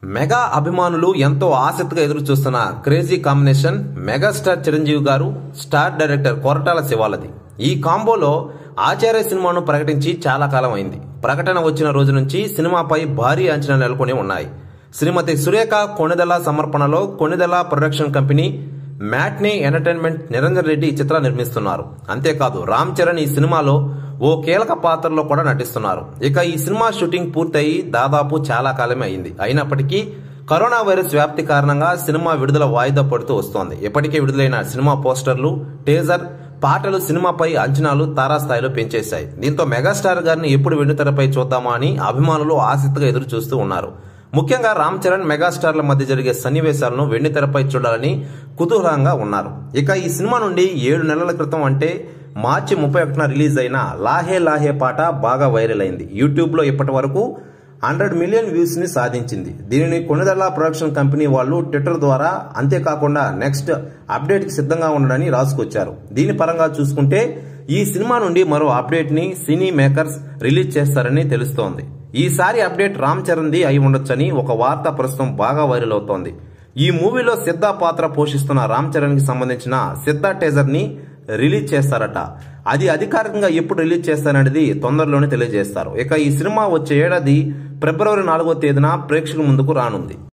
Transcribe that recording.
mega అభిమానులు ఎంతో ఆసక్తిగా ఎదురు చూస్తున్న క్రేజీ కాంబినేషన్ మెగాస్టార్ చిరంజీవి గారు స్టార్ డైరెక్టర్ కొరటాల శివాలది ఈ కాంబోలో ఆచార్య సినిమాను ప్రకటించి చాలా కాలం అయింది ప్రకటన వచ్చిన రోజు నుంచి సినిమాపై భారీ అంచనా నెలకొని ఉన్నాయి శ్రీమతి సురేఖ కొణిదెల సమర్పణలో Konidela production company matinee entertainment Niranjan Reddy ఈ చిత్రం నిర్మిస్తున్నారు అంతేకాదు రామ్ చరణ్ ఈ సినిమాలో ఓ కీలక పాత్రలో కూడా నటిస్తున్నారు ఇక ఈ సినిమా షూటింగ్ పూర్తయి దాదాపు చాలా కాలమే అయింది అయినప్పటికీ కరోనా వైరస్ వ్యాప్తి కారణంగా సినిమా విడుదల వాయిదా పడుతూ వస్తోంది ఇప్పటికే విడుదలైన సినిమా పోస్టర్లు టేజర్ పాటలు సినిమాపై అంచనాలు తారాస్థాయిలో పెంచేశాయి దీంతో మెగాస్టార్ గారిని ఎప్పుడు వెండితెరపై చూద్దామా అని అభిమానులు ఆసక్తిగా ఎదురు చూస్తూ ఉన్నారు ముఖ్యంగా రామ్ చరణ్ మెగాస్టార్ల మధ్య జరిగే సన్నివేశాలను వెండితెరపై చూడాలని కుతూహలంగా ఉన్నారు ఇక ఈ సినిమా నుండి ఏడు నెలల క్రితం అంటే మార్చి ముప్పై ఒకటిన రిలీజ్ అయిన లాహే లాహే పాట బాగా వైరల్ అయింది యూట్యూబ్ లో ఇప్పటి వరకు హండ్రెడ్ మిలియన్ వ్యూస్ ని సాధించింది దీనిని కొనిదల ప్రొడక్షన్ కంపెనీ వాళ్ళు ట్విట్టర్ ద్వారా అంతేకాకుండా నెక్స్ట్ అప్డేట్ కి సిద్ధంగా ఉండడని రాసుకొచ్చారు దీని పరంగా చూసుకుంటే ఈ సినిమా నుండి మరో అప్డేట్ ని సినీ మేకర్స్ రిలీజ్ చేస్తారని తెలుస్తోంది ఈసారి అప్డేట్ రామ్ చరణ్ది అయి ఉండొచ్చని ఒక వార్త ప్రస్తుతం బాగా వైరల్ అవుతోంది ఈ మూవీలో సిద్ధ పాత్ర పోషిస్తున్న రామ్ చరణ్ కి సంబంధించిన సిద్ధ టేజర్ ని రిలీజ్ చేస్తారట అది అధికారికంగా ఎప్పుడు రిలీజ్ చేస్తారనేది తొందరలోనే తెలియజేస్తారు ఇక ఈ సినిమా వచ్చే ఏడాది ఫిబ్రవరి నాలుగో తేదీన ప్రేక్షకుల ముందుకు రానుంది